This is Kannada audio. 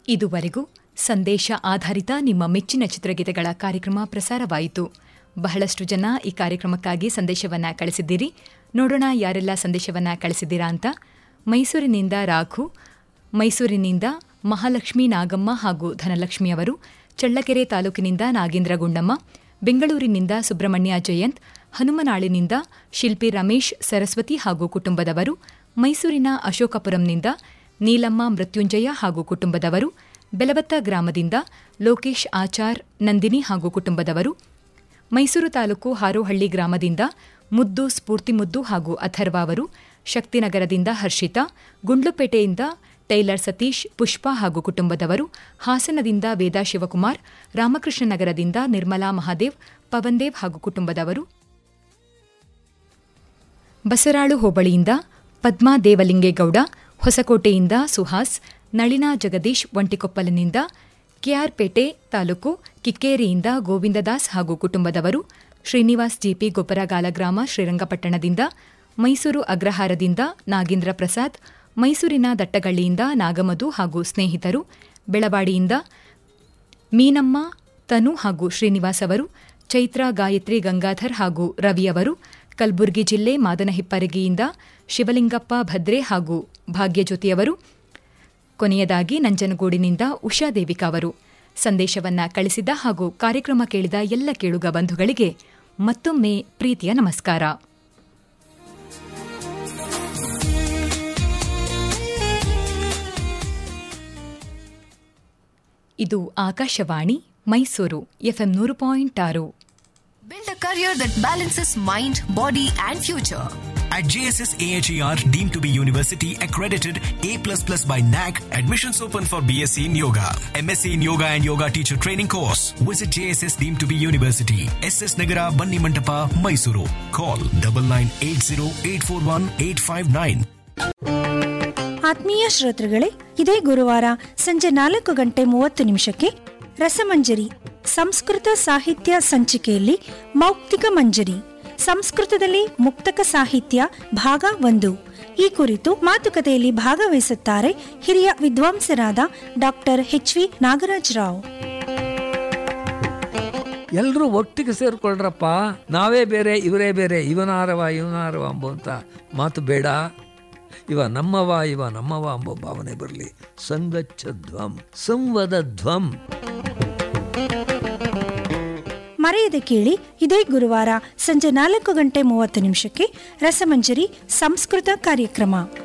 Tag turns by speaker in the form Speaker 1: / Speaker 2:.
Speaker 1: ಇದುವರೆಗೂ ಸಂದೇಶ ಆಧಾರಿತ ನಿಮ್ಮ ಮೆಚ್ಚಿನ ಚಿತ್ರಗೀತೆಗಳ ಕಾರ್ಯಕ್ರಮ ಪ್ರಸಾರವಾಯಿತು ಬಹಳಷ್ಟು ಜನ ಈ ಕಾರ್ಯಕ್ರಮಕ್ಕಾಗಿ ಸಂದೇಶವನ್ನ ಕಳಿಸಿದ್ದೀರಿ ನೋಡೋಣ ಯಾರೆಲ್ಲ ಸಂದೇಶವನ್ನ ಕಳಿಸಿದ್ದೀರಾ ಅಂತ ಮೈಸೂರಿನಿಂದ ರಾಘು ಮೈಸೂರಿನಿಂದ ಮಹಾಲಕ್ಷ್ಮಿ ನಾಗಮ್ಮ ಹಾಗೂ ಧನಲಕ್ಷ್ಮಿ ಅವರು ಚಳ್ಳಕೆರೆ ತಾಲೂಕಿನಿಂದ ನಾಗೇಂದ್ರ ಗುಂಡಮ್ಮ ಬೆಂಗಳೂರಿನಿಂದ ಸುಬ್ರಹ್ಮಣ್ಯ ಜಯಂತ್ ಹನುಮನಾಳಿನಿಂದ ಶಿಲ್ಪಿ ರಮೇಶ್ ಸರಸ್ವತಿ ಹಾಗೂ ಕುಟುಂಬದವರು ಮೈಸೂರಿನ ಅಶೋಕಪುರಂನಿಂದ ನೀಲಮ್ಮ ಮೃತ್ಯುಂಜಯ ಹಾಗೂ ಕುಟುಂಬದವರು ಬೆಲವತ್ತ ಗ್ರಾಮದಿಂದ ಲೋಕೇಶ್ ಆಚಾರ್ ನಂದಿನಿ ಹಾಗೂ ಕುಟುಂಬದವರು ಮೈಸೂರು ತಾಲೂಕು ಹಾರೋಹಳ್ಳಿ ಗ್ರಾಮದಿಂದ ಮುದ್ದು ಸ್ಫೂರ್ತಿಮುದ್ದು ಹಾಗೂ ಅಥರ್ವ ಅವರು ಶಕ್ತಿನಗರದಿಂದ ಹರ್ಷಿತಾ ಗುಂಡ್ಲುಪೇಟೆಯಿಂದ ಟೈಲರ್ ಸತೀಶ್ ಪುಷ್ಪ ಹಾಗೂ ಕುಟುಂಬದವರು ಹಾಸನದಿಂದ ವೇದಾ ಶಿವಕುಮಾರ್ ರಾಮಕೃಷ್ಣ ನಗರದಿಂದ ನಿರ್ಮಲಾ ಮಹಾದೇವ್ ಪವನ್ದೇವ್ ಹಾಗೂ ಕುಟುಂಬದವರು ಬಸರಾಳು ಹೋಬಳಿಯಿಂದ ಪದ್ಮಾ ದೇವಲಿಂಗೇಗೌಡ ಹೊಸಕೋಟೆಯಿಂದ ಸುಹಾಸ್ ನಳಿನಾ ಜಗದೀಶ್ ಒಂಟಿಕೊಪ್ಪಲಿನಿಂದ ಕೆಆರ್ಪೇಟೆ ತಾಲೂಕು ಕಿಕ್ಕೇರಿಯಿಂದ ಗೋವಿಂದದಾಸ್ ಹಾಗೂ ಕುಟುಂಬದವರು ಶ್ರೀನಿವಾಸ್ ಜಿಪಿ ಗೊಬ್ಬರಗಾಲ ಗ್ರಾಮ ಶ್ರೀರಂಗಪಟ್ಟಣದಿಂದ ಮೈಸೂರು ಅಗ್ರಹಾರದಿಂದ ನಾಗೇಂದ್ರ ಪ್ರಸಾದ್ ಮೈಸೂರಿನ ದಟ್ಟಗಳ್ಳಿಯಿಂದ ನಾಗಮಧು ಹಾಗೂ ಸ್ನೇಹಿತರು ಬೆಳವಾಡಿಯಿಂದ ಮೀನಮ್ಮ ತನು ಹಾಗೂ ಶ್ರೀನಿವಾಸ್ ಅವರು ಚೈತ್ರ ಗಾಯತ್ರಿ ಗಂಗಾಧರ್ ಹಾಗೂ ರವಿ ಅವರು ಕಲಬುರಗಿ ಜಿಲ್ಲೆ ಮಾದನಹಿಪ್ಪರಗಿಯಿಂದ ಶಿವಲಿಂಗಪ್ಪ ಭದ್ರೆ ಹಾಗೂ ಭಾಗ್ಯಜ್ಯೋತಿಯವರು ಕೊನೆಯದಾಗಿ ನಂಜನಗೂಡಿನಿಂದ ಉಷಾ ದೇವಿಕಾ ಅವರು ಸಂದೇಶವನ್ನ ಕಳಿಸಿದ ಹಾಗೂ ಕಾರ್ಯಕ್ರಮ ಕೇಳಿದ ಎಲ್ಲ ಕೇಳುಗ ಬಂಧುಗಳಿಗೆ ಮತ್ತೊಮ್ಮೆ ಪ್ರೀತಿಯ ನಮಸ್ಕಾರ ಇದು ಆಕಾಶವಾಣಿ ಮೈಸೂರು ಎಫ್ಎಂ ನೂರು ಪಾಯಿಂಟ್ ಆರು
Speaker 2: Build a career that balances mind, body, and future.
Speaker 3: At JSS AHER, deemed to be university accredited A++ by NAC, admissions open for BSc in Yoga, MSc in Yoga and Yoga Teacher Training course. Visit JSS deemed to be university, SS Nagara, Banni Mantapa, Mysuru. Call 9980841859.
Speaker 4: ಆತ್ಮೀಯ ಶ್ರೋತೃಗಳೇ ಇದೇ ಗುರುವಾರ ಸಂಜೆ ನಾಲ್ಕು ಗಂಟೆ ಮೂವತ್ತು ನಿಮಿಷಕ್ಕೆ ರಸಮಂಜರಿ ಸಂಸ್ಕೃತ ಸಾಹಿತ್ಯ ಸಂಚಿಕೆಯಲ್ಲಿ ಮೌಕ್ತಿಕ ಮಂಜರಿ ಸಂಸ್ಕೃತದಲ್ಲಿ ಮುಕ್ತಕ ಸಾಹಿತ್ಯ ಭಾಗ ಒಂದು ಈ ಕುರಿತು ಮಾತುಕತೆಯಲ್ಲಿ ಭಾಗವಹಿಸುತ್ತಾರೆ ಹಿರಿಯ ವಿದ್ವಾಂಸರಾದ doctor H V Nagaraj Rao
Speaker 5: ಎಲ್ಲರೂ ಒಟ್ಟಿಗೆ ಸೇರ್ಕೊಳ್ರಪ್ಪ ನಾವೇ ಬೇರೆ ಇವರೇ ಬೇರೆ ಇವನಾರವ ಇವನಾರವ ಅಂಬುವಂತ ಮಾತು ಬೇಡ ಇವ ನಮ್ಮವ ಇವ ನಮ್ಮವ ಎಂಬ ಭಾವನೆ ಬರಲಿ ಸಂಗಚ್ಚ ಧ್ವಂ ಸಂವದ ಧ್ವಂ
Speaker 4: ಮರೆಯದೆ ಕೇಳಿ ಇದೇ ಗುರುವಾರ ಸಂಜೆ ನಾಲ್ಕು ಗಂಟೆ ಮೂವತ್ತು ನಿಮಿಷಕ್ಕೆ ರಸಮಂಜರಿ ಸಂಸ್ಕೃತ ಕಾರ್ಯಕ್ರಮ